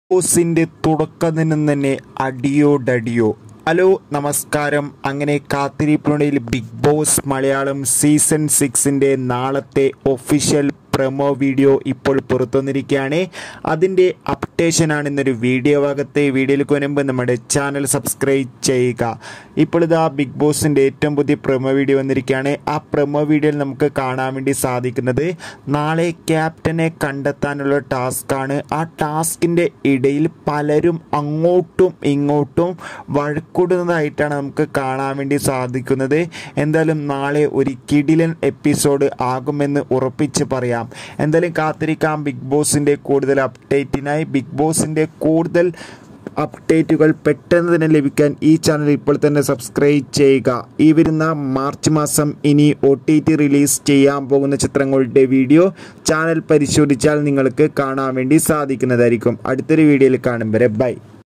ബോസിന്റെ തുടക്കത്തിൽ നിന്ന് തന്നെ അടിയോടടിയോ ഹലോ നമസ്കാരം അങ്ങനെ കാത്തിരിപ്പിനുള്ളിൽ ബിഗ് ബോസ് മലയാളം സീസൺ സിക്സിൻ്റെ നാളത്തെ ഒഫീഷ്യൽ പ്രൊമോ വീഡിയോ ഇപ്പോൾ പുറത്തുവന്നിരിക്കുകയാണ് അതിൻ്റെ അപ്ഡേഷനാണ് ഇന്നൊരു വീഡിയോ ഭാഗത്തെ വീഡിയോയിലേക്ക് വരുമ്പോൾ നമ്മുടെ ചാനൽ സബ്സ്ക്രൈബ് ചെയ്യുക ഇപ്പോൾ ഇതാ ബിഗ് ബോസിൻ്റെ ഏറ്റവും പുതിയ പ്രൊമോ വീഡിയോ വന്നിരിക്കുകയാണ് ആ പ്രൊമോ വീഡിയോയിൽ നമുക്ക് കാണാൻ വേണ്ടി സാധിക്കുന്നത് നാളെ ക്യാപ്റ്റനെ കണ്ടെത്താനുള്ള ടാസ്ക്കാണ് ആ ടാസ്കിൻ്റെ ഇടയിൽ പലരും അങ്ങോട്ടും ഇങ്ങോട്ടും വഴക്കൂടുന്നതായിട്ടാണ് നമുക്ക് കാണാൻ വേണ്ടി സാധിക്കുന്നത് എന്തായാലും നാളെ ഒരു കിടിലൻ എപ്പിസോഡ് ആകുമെന്ന് ഉറപ്പിച്ച് പറയാം എന്തായാലും കാത്തിരിക്കാം ബിഗ് ബോസിൻ്റെ കൂടുതൽ അപ്ഡേറ്റിനായി ബിഗ് ബോസിൻ്റെ കൂടുതൽ അപ്ഡേറ്റുകൾ പെട്ടെന്ന് തന്നെ ലഭിക്കാൻ ഈ ചാനൽ ഇപ്പോൾ തന്നെ സബ്സ്ക്രൈബ് ചെയ്യുക ഈ വരുന്ന മാർച്ച് മാസം ഇനി ഒ ടി ടി റിലീസ് ചെയ്യാൻ പോകുന്ന ചിത്രങ്ങളുടെ വീഡിയോ ചാനൽ പരിശോധിച്ചാൽ നിങ്ങൾക്ക് കാണാൻ വേണ്ടി സാധിക്കുന്നതായിരിക്കും അടുത്തൊരു വീഡിയോയിൽ കാണും വരെ ബൈ